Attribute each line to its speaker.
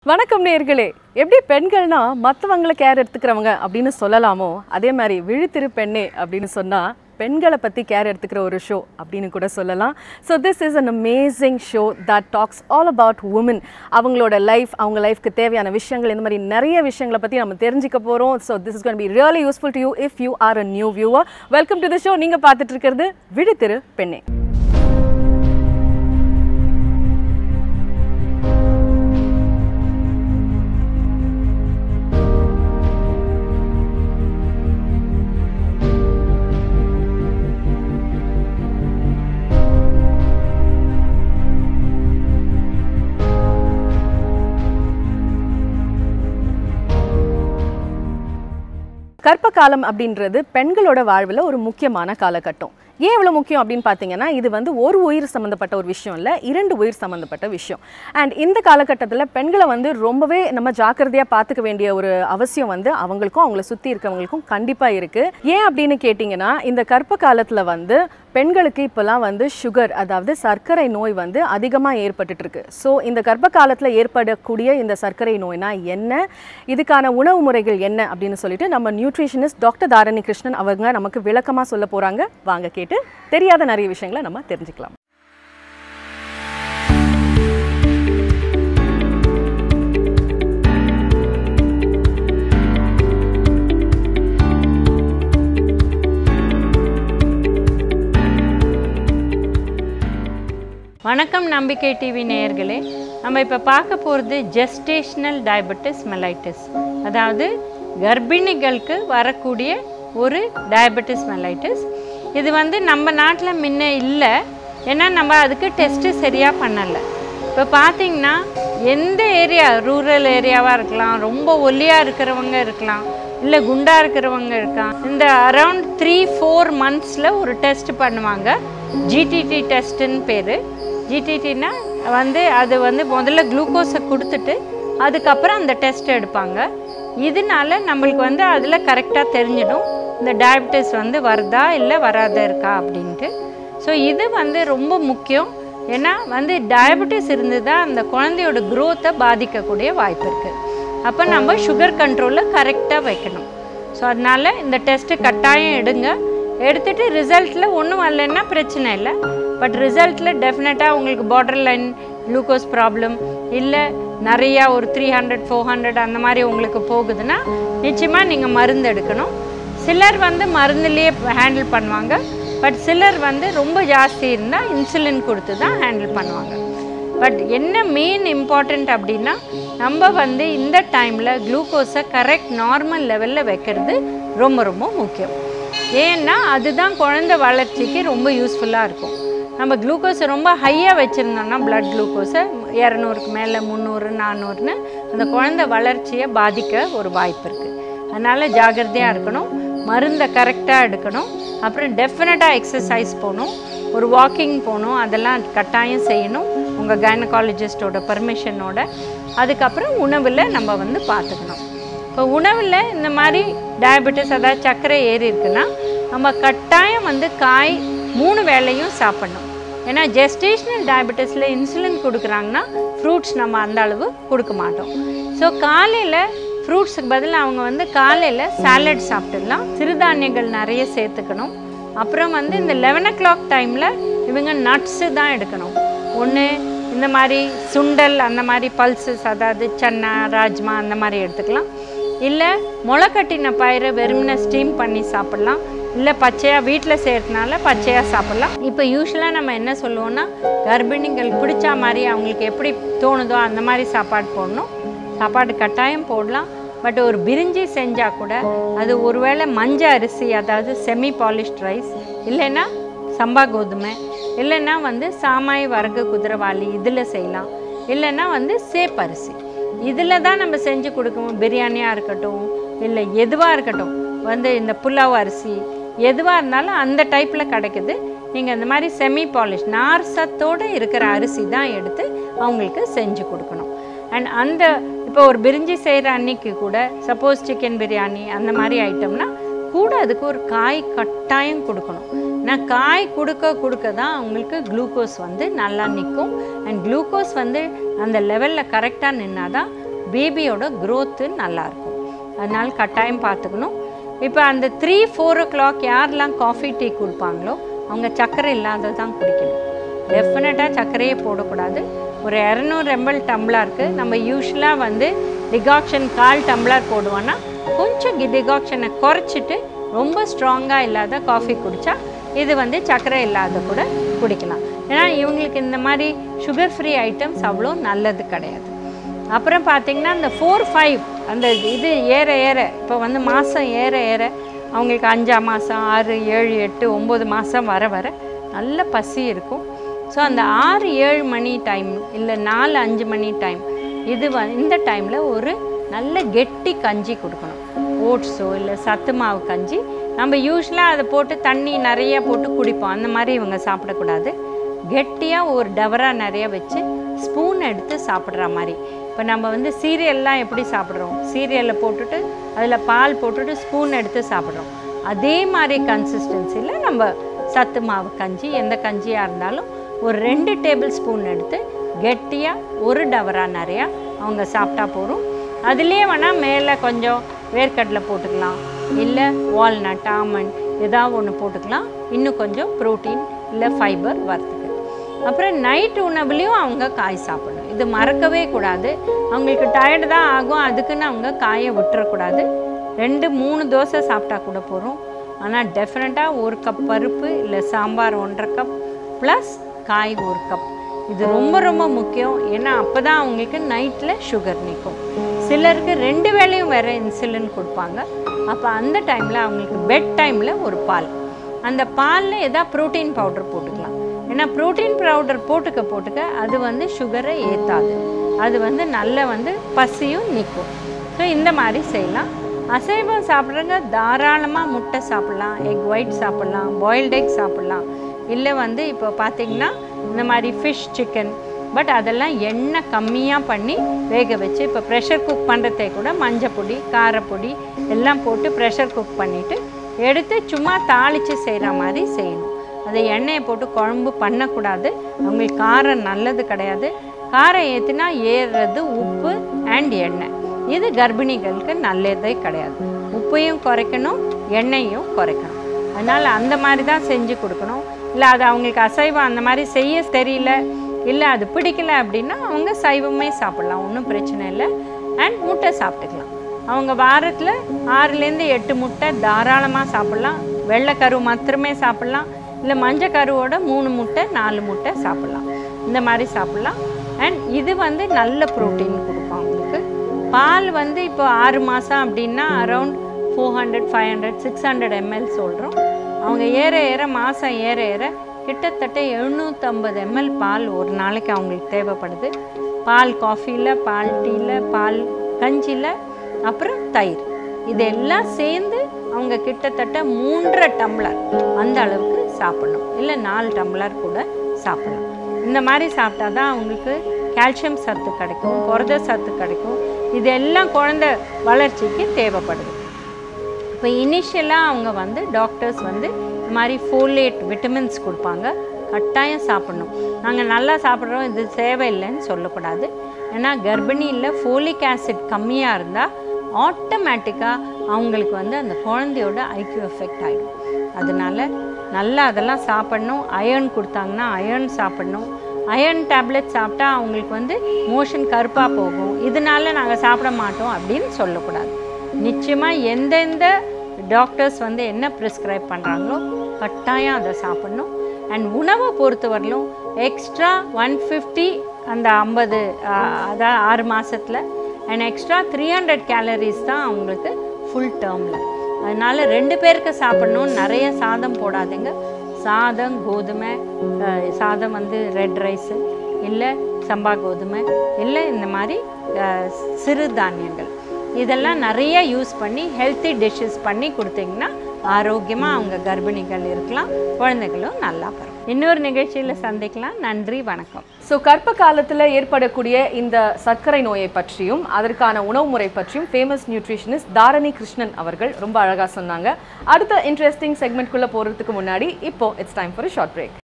Speaker 1: வணக்கம் நேர்களே எப்படி பெண்கள்னா மற்றவங்களை கேர் எடுத்துக்கிறவங்க அப்படின்னு சொல்லலாமோ அதே மாதிரி விழித்திரு பெண்ணே அப்படின்னு சொன்னால் பெண்களை பற்றி கேர் எடுத்துக்கிற ஒரு ஷோ அப்படின்னு கூட சொல்லலாம் so this is an amazing show that talks all about women அவங்களோட லைஃப் அவங்க லைஃப்க்கு தேவையான விஷயங்கள் இந்த மாதிரி நிறைய விஷயங்களை பற்றி நம்ம தெரிஞ்சுக்க போகிறோம் so this is gonna be really useful to you if you are a new viewer welcome to the show நீங்கள் பார்த்துட்டு இருக்கிறது விழித்திரு பெண்ணே கர்ப்ப காலம் அப்படின்றது பெண்களோட வாழ்வில் ஒரு முக்கியமான காலகட்டம் ஏன் இவ்வளோ முக்கியம் அப்படின்னு பார்த்தீங்கன்னா இது வந்து ஒரு உயிர் சம்மந்தப்பட்ட ஒரு விஷயம் இல்லை இரண்டு உயிர் சம்மந்தப்பட்ட விஷயம் அண்ட் இந்த காலகட்டத்தில் பெண்களை வந்து ரொம்பவே நம்ம ஜாக்கிரதையாக பார்த்துக்க வேண்டிய ஒரு அவசியம் வந்து அவங்களுக்கும் அவங்கள சுற்றி இருக்கவங்களுக்கும் கண்டிப்பாக இருக்குது ஏன் அப்படின்னு கேட்டிங்கன்னா இந்த கர்ப்ப காலத்தில் வந்து பெண்களுக்கு இப்போல்லாம் வந்து சுகர் அதாவது சர்க்கரை நோய் வந்து அதிகமாக ஏற்பட்டுட்டு இருக்கு ஸோ இந்த கர்ப்ப காலத்தில் ஏற்படக்கூடிய இந்த சர்க்கரை நோய்னா என்ன இதுக்கான உணவு முறைகள் என்ன அப்படின்னு சொல்லிட்டு நம்ம நியூட்ரிஷனிஸ்ட் டாக்டர் தாரணி கிருஷ்ணன் அவங்க நமக்கு விளக்கமாக சொல்ல போகிறாங்க வாங்க கேட்டு தெரியாத நிறைய விஷயங்களை நம்ம தெரிஞ்சுக்கலாம்
Speaker 2: வணக்கம் நம்பிக்கை டிவி நேயர்களே நம்ம இப்போ பார்க்க போகிறது ஜெஸ்டேஷனல் டயபெட்டிஸ் மெலைட்டிஸ் அதாவது கர்ப்பிணிகளுக்கு வரக்கூடிய ஒரு டயபெட்டிஸ் மெலைட்டிஸ் இது வந்து நம்ம நாட்டில் முன்ன இல்லை ஏன்னா நம்ம அதுக்கு டெஸ்ட்டு சரியாக பண்ணலை இப்போ பார்த்தீங்கன்னா எந்த ஏரியா ரூரல் ஏரியாவாக இருக்கலாம் ரொம்ப ஒல்லியாக இருக்கிறவங்க இருக்கலாம் இல்லை குண்டாக இருக்கிறவங்க இருக்கலாம் இந்த அரவுண்ட் த்ரீ ஃபோர் மந்த்ஸில் ஒரு டெஸ்ட் பண்ணுவாங்க ஜிடிடி டெஸ்ட்டுன்னு பேர் ஜிடிடினா வந்து அது வந்து முதல்ல குளுக்கோஸை கொடுத்துட்டு அதுக்கப்புறம் அந்த டெஸ்ட் எடுப்பாங்க இதனால நம்மளுக்கு வந்து அதில் கரெக்டாக தெரிஞ்சிடும் இந்த டயபிட்டிஸ் வந்து வருதா இல்லை வராத இருக்கா அப்படின்ட்டு ஸோ இது வந்து ரொம்ப முக்கியம் ஏன்னா வந்து டயபெட்டிஸ் இருந்ததா அந்த குழந்தையோட growth-அ பாதிக்கக்கூடிய வாய்ப்பு இருக்குது அப்போ நம்ம சுகர் கண்ட்ரோலில் கரெக்டாக வைக்கணும் ஸோ அதனால இந்த டெஸ்ட்டு கட்டாயம் எடுங்க எடுத்துட்டு ரிசல்ட்டில் ஒன்றும் வரலன்னா பிரச்சனை இல்லை பட் ரிசல்ட்டில் டெஃபினட்டாக உங்களுக்கு பார்டர் லைன் குளுக்கோஸ் ப்ராப்ளம் இல்லை நிறையா ஒரு த்ரீ ஹண்ட்ரட் ஃபோர் ஹண்ட்ரட் அந்த மாதிரி உங்களுக்கு போகுதுன்னா நிச்சயமாக நீங்கள் மருந்து எடுக்கணும் சிலர் வந்து மருந்துலேயே ஹேண்டில் பண்ணுவாங்க பட் சிலர் வந்து ரொம்ப ஜாஸ்தி இருந்தால் இன்சுலின் கொடுத்து தான் ஹேண்டில் பண்ணுவாங்க பட் என்ன மெயின் இம்பார்ட்டண்ட் அப்படின்னா நம்ம வந்து இந்த டைமில் குளுக்கோஸை கரெக்ட் நார்மல் லெவலில் வைக்கிறது ரொம்ப ரொம்ப முக்கியம் ஏன்னா அதுதான் குழந்தை வளர்ச்சிக்கு ரொம்ப யூஸ்ஃபுல்லாக இருக்கும் நம்ம குளுக்கோஸை ரொம்ப ஹையாக வச்சுருந்தோம்னா பிளட் குளுக்கோஸை இரநூறுக்கு மேலே முந்நூறு நானூறுன்னு அந்த குழந்தை வளர்ச்சியை பாதிக்க ஒரு வாய்ப்பு இருக்குது அதனால் ஜாகிரதையாக இருக்கணும் மருந்தை கரெக்டாக எடுக்கணும் அப்புறம் டெஃபினட்டாக எக்ஸசைஸ் போகணும் ஒரு வாக்கிங் போகணும் அதெல்லாம் கட்டாயம் செய்யணும் உங்கள் கைனகாலஜிஸ்டோட பர்மிஷனோட அதுக்கப்புறம் உணவில் நம்ம வந்து பார்த்துக்கணும் இப்போ உணவில் இந்த மாதிரி டயபெட்டிஸ் அதாவது சர்க்கரை ஏறி இருக்குன்னா நம்ம கட்டாயம் வந்து காய் மூணு வேளையும் சாப்பிடணும் ஏன்னா ஜெஸ்டேஷனல் டயபெட்டிஸில் இன்சுலின் கொடுக்குறாங்கன்னா ஃப்ரூட்ஸ் நம்ம அந்த அளவு கொடுக்க மாட்டோம் ஸோ காலையில் ஃப்ரூட்ஸுக்கு பதில் அவங்க வந்து காலையில் சாலட் சாப்பிட்டுடலாம் சிறுதானியங்கள் நிறைய சேர்த்துக்கணும் அப்புறம் வந்து இந்த லெவன் ஓ கிளாக் டைமில் இவங்க நட்ஸு தான் எடுக்கணும் ஒன்று இந்த மாதிரி சுண்டல் அந்த மாதிரி பல்சஸ் அதாவது சன்னா ராஜ்மா அந்த மாதிரி எடுத்துக்கலாம் இல்லை முளைக்கட்டின பயிரை வெறுமனை ஸ்டீம் பண்ணி சாப்பிட்லாம் இல்லை பச்சையாக வீட்டில் செய்கிறதுனால பச்சையாக சாப்பிட்லாம் இப்போ யூஸ்வலாக நம்ம என்ன சொல்லுவோம்னா கர்ப்பிணிகள் பிடிச்ச மாதிரி அவங்களுக்கு எப்படி தோணுதோ அந்த மாதிரி சாப்பாடு போடணும் சாப்பாடு கட்டாயம் போடலாம் பட் ஒரு பிரிஞ்சி செஞ்சால் கூட அது ஒருவேளை மஞ்சள் அரிசி அதாவது செமி பாலிஷ்ட் ரைஸ் இல்லைன்னா சம்பா கோதுமை இல்லைன்னா வந்து சாமாய் வரகு குதிரைவாளி இதில் செய்யலாம் இல்லைன்னா வந்து சேப்பரிசி இதில் தான் நம்ம செஞ்சு கொடுக்கணும் பிரியாணியாக இருக்கட்டும் இல்லை எதுவாக இருக்கட்டும் வந்து இந்த புலாவ் அரிசி எதுவாக இருந்தாலும் அந்த டைப்பில் கிடைக்குது நீங்கள் இந்த மாதிரி செமி பாலிஷ் நார் சத்தோடு இருக்கிற அரிசி தான் எடுத்து அவங்களுக்கு செஞ்சு கொடுக்கணும் அண்ட் அந்த இப்போ ஒரு பிரிஞ்சி செய்கிற அன்னைக்கு கூட சப்போஸ் சிக்கன் பிரியாணி அந்த மாதிரி ஐட்டம்னா கூட அதுக்கு ஒரு காய் கட்டாயம் கொடுக்கணும் நான் காய் கொடுக்க கொடுக்க தான் அவங்களுக்கு குளுக்கோஸ் வந்து நல்லா நிற்கும் அண்ட் குளுக்கோஸ் வந்து அந்த லெவலில் கரெக்டாக நின்னா தான் பேபியோட growth நல்லா இருக்கும் அதனால கட்டாயம் பார்த்துக்கணும் இப்போ அந்த த்ரீ ஃபோர் ஓ கிளாக் யாரெல்லாம் காஃபி டீ கொடுப்பாங்களோ அவங்க சர்க்கரை இல்லாதது தான் குடிக்கணும் டெஃபினட்டாக சர்க்கரையே போடக்கூடாது ஒரு இரநூறு எம்எல் டம்ளருக்கு நம்ம யூஸ்வலாக வந்து டிகாக்ஷன் கால் டம்ளர் போடுவோன்னா கொஞ்சம் டிகாக்ஷனை குறைச்சிட்டு ரொம்ப ஸ்ட்ராங்காக இல்லாத காஃபி குடித்தா இது வந்து சர்க்கரை இல்லாத கூட குடிக்கலாம் ஏன்னா இவங்களுக்கு இந்த மாதிரி சுகர் ஃப்ரீ ஐட்டம்ஸ் அவ்வளோ நல்லது கிடையாது அப்புறம் பார்த்தீங்கன்னா இந்த ஃபோர் ஃபைவ் அந்த இது ஏற ஏற இப்போ வந்து மாதம் ஏற ஏற அவங்களுக்கு அஞ்சாம் மாதம் ஆறு ஏழு எட்டு ஒம்பது மாதம் வர வர நல்ல பசி இருக்கும் ஸோ அந்த ஆறு ஏழு மணி டைம் இல்லை நாலு அஞ்சு மணி டைம் இது வ இந்த டைமில் ஒரு நல்ல கெட்டி கஞ்சி கொடுக்கணும் ஓட்ஸோ இல்லை சத்து மாவு கஞ்சி நம்ம யூஸ்வலாக அதை போட்டு தண்ணி நிறைய போட்டு குடிப்போம் அந்த மாதிரி இவங்க சாப்பிடக்கூடாது கெட்டியாக ஒரு டவரா நிறைய வச்சு ஸ்பூன் எடுத்து சாப்பிட்ற மாதிரி இப்போ நம்ம வந்து சீரியல்லாம் எப்படி சாப்பிட்றோம் சீரியலில் போட்டுட்டு அதில் பால் போட்டுட்டு ஸ்பூன் எடுத்து சாப்பிட்றோம் அதே மாதிரி கன்சிஸ்டன்சியில் நம்ம சத்து மாவு கஞ்சி எந்த கஞ்சியாக இருந்தாலும் ஒரு ரெண்டு டேபிள் ஸ்பூன் எடுத்து கெட்டியாக ஒரு டவரா நிறையா அவங்க சாப்பிட்டா போதும் அதுலேயே வேணால் மேலே கொஞ்சம் வேர்க்கடலை போட்டுக்கலாம் இல்லை வால்நட் ஆமண்ட் ஏதாவது ஒன்று போட்டுக்கலாம் இன்னும் கொஞ்சம் ப்ரோட்டீன் இல்லை ஃபைபர் வரத்துக்கு அப்புறம் நைட் உணவுலேயும் அவங்க காய் சாப்பிடணும் இது மறக்கவே கூடாது அவங்களுக்கு டயர்டு தான் ஆகும் அதுக்குன்னு அவங்க காயை விட்டுறக்கூடாது ரெண்டு மூணு தோசை சாப்பிட்டா கூட போகிறோம் ஆனால் டெஃபினட்டாக ஒரு கப் பருப்பு இல்லை சாம்பார் ஒன்றரை கப் ப்ளஸ் காய் ஒரு கப் இது ரொம்ப ரொம்ப முக்கியம் ஏன்னா அப்போ தான் அவங்களுக்கு நைட்டில் சுகர் நிற்கும் சிலருக்கு ரெண்டு வேளையும் வேறு இன்சுலின் கொடுப்பாங்க அப்போ அந்த டைமில் அவங்களுக்கு பெட் டைமில் ஒரு பால் அந்த பாலில் எதாவது ப்ரோட்டீன் பவுடர் போட்டுக்கலாம் ஏன்னா ப்ரோட்டீன் பவுடர் போட்டுக்க போட்டுக்க அது வந்து சுகரை ஏற்றாது அது வந்து நல்ல வந்து பசியும் நிற்கும் ஸோ இந்த மாதிரி செய்யலாம் அசைவம் சாப்பிட்றவங்க தாராளமாக முட்டை சாப்பிட்லாம் எக் ஒயிட் சாப்பிட்லாம் பாயில்டு எக் சாப்பிட்லாம் இல்லை வந்து இப்போ பார்த்தீங்கன்னா இந்த மாதிரி ஃபிஷ் சிக்கன் பட் அதெல்லாம் எண்ணெய் கம்மியாக பண்ணி வேக வச்சு இப்போ ப்ரெஷர் குக் பண்ணுறதே கூட மஞ்சப்பொடி காரப்பொடி எல்லாம் போட்டு ப்ரெஷர் குக் பண்ணிவிட்டு எடுத்து சும்மா தாளித்து செய்கிற மாதிரி செய்யணும் அதை எண்ணெயை போட்டு குழம்பு பண்ணக்கூடாது அவங்களுக்கு காரம் நல்லது கிடையாது காரம் ஏற்றுனா ஏறுறது உப்பு அண்ட் எண்ணெய் இது கர்ப்பிணிகளுக்கு நல்லதே கிடையாது உப்பையும் குறைக்கணும் எண்ணெயும் குறைக்கணும் அதனால் அந்த மாதிரி தான் செஞ்சு கொடுக்கணும் இல்லை அது அவங்களுக்கு அசைவம் அந்த மாதிரி செய்ய தெரியல இல்லை அது பிடிக்கல அப்படின்னா அவங்க சைவமே சாப்பிட்லாம் ஒன்றும் பிரச்சனை இல்லை அண்ட் முட்டை சாப்பிட்டுக்கலாம் அவங்க வாரத்தில் ஆறுலேருந்து எட்டு முட்டை தாராளமாக சாப்பிட்லாம் வெள்ளைக்கரு மாத்திரமே சாப்பிட்லாம் இல்லை மஞ்சள் கருவோட மூணு முட்டை நாலு முட்டை சாப்பிட்லாம் இந்த மாதிரி சாப்பிட்லாம் அண்ட் இது வந்து நல்ல ப்ரோட்டீன் கொடுக்கும் அவங்களுக்கு பால் வந்து இப்போ ஆறு மாதம் அப்படின்னா around four hundred five hundred six hundred ML சொல்கிறோம் அவங்க ஏற ஏற மாதம் ஏற ஏற கிட்டத்தட்ட எழுநூற்றம்பது எம்எல் பால் ஒரு நாளைக்கு அவங்களுக்கு தேவைப்படுது பால் காஃபியில் பால் டீயில் பால் கஞ்சியில் அப்புறம் தயிர் இதெல்லாம் சேர்ந்து அவங்க கிட்டத்தட்ட மூன்றரை டம்ளர் அந்த அளவுக்கு சாப்பிடணும் இல்லை நாலு டம்ளர் கூட சாப்பிடலாம் இந்த மாதிரி சாப்பிட்டா தான் அவங்களுக்கு கால்சியம் சத்து கிடைக்கும் புரத சத்து கிடைக்கும் இதெல்லாம் குழந்தை வளர்ச்சிக்கு தேவைப்படுது இப்போ இனிஷியலாக அவங்க வந்து டாக்டர்ஸ் வந்து இந்த மாதிரி ஃபோலேட் விட்டமின்ஸ் கொடுப்பாங்க கட்டாயம் சாப்பிடணும் நாங்கள் நல்லா சாப்பிட்றோம் இது தேவையில்லைன்னு சொல்லக்கூடாது ஏன்னா கர்ப்பிணியில் ஃபோலிக் ஆசிட் கம்மியாக இருந்தால் ஆட்டோமேட்டிக்காக அவங்களுக்கு வந்து அந்த குழந்தையோட ஐக்யூ எஃபெக்ட் ஆகிடும் அதனால நல்லா அதெல்லாம் சாப்பிடணும் அயர்ன் கொடுத்தாங்கன்னா அயர்ன் சாப்பிடணும் அயர்ன் டேப்லெட் சாப்பிட்டா அவங்களுக்கு வந்து மோஷன் கருப்பாக போகும் இதனால நாங்கள் சாப்பிட மாட்டோம் அப்படின்னு சொல்லக்கூடாது நிச்சயமாக எந்தெந்த டாக்டர்ஸ் வந்து என்ன ப்ரிஸ்கிரைப் பண்ணுறாங்களோ கட்டாயம் அதை சாப்பிடணும் அண்ட் உணவை பொறுத்தவரையிலும் எக்ஸ்ட்ரா ஒன் ஃபிஃப்டி அந்த ஐம்பது அதான் ஆறு மாதத்தில் and extra three hundred calories தான் அவங்களுக்கு ஃபுல் டேர்மில் அதனால் ரெண்டு பேருக்கு சாப்பிட்ணும் நிறைய சாதம் போடாதீங்க சாதம் கோதுமை அஹ், சாதம் வந்து ரெட் ரைஸு இல்லை சம்பா கோதுமை இல்லை இந்த மாதிரி அஹ், சிறு தானியங்கள் இதெல்லாம் நிறைய யூஸ் பண்ணி ஹெல்த்தி டிஷ்ஷஸ் பண்ணி கொடுத்தீங்கன்னா ஆரோக்கியமாக அவங்க கர்ப்பிணிகள் இருக்கலாம் குழந்தைகளும் நல்லா பிறக்கும் இன்னொரு நிகழ்ச்சியில் சந்திக்கலாம் நன்றி வணக்கம்
Speaker 1: ஸோ கர்ப்ப காலத்தில் ஏற்படக்கூடிய இந்த சர்க்கரை நோயை பற்றியும் அதற்கான உணவு முறை பற்றியும் ஃபேமஸ் நியூட்ரிஷனிஸ்ட் தாரணி கிருஷ்ணன் அவர்கள் ரொம்ப அழகாக சொன்னாங்க அடுத்த இன்ட்ரெஸ்டிங் செக்மெண்ட்குள்ளே போகிறதுக்கு முன்னாடி இப்போ it's time for short break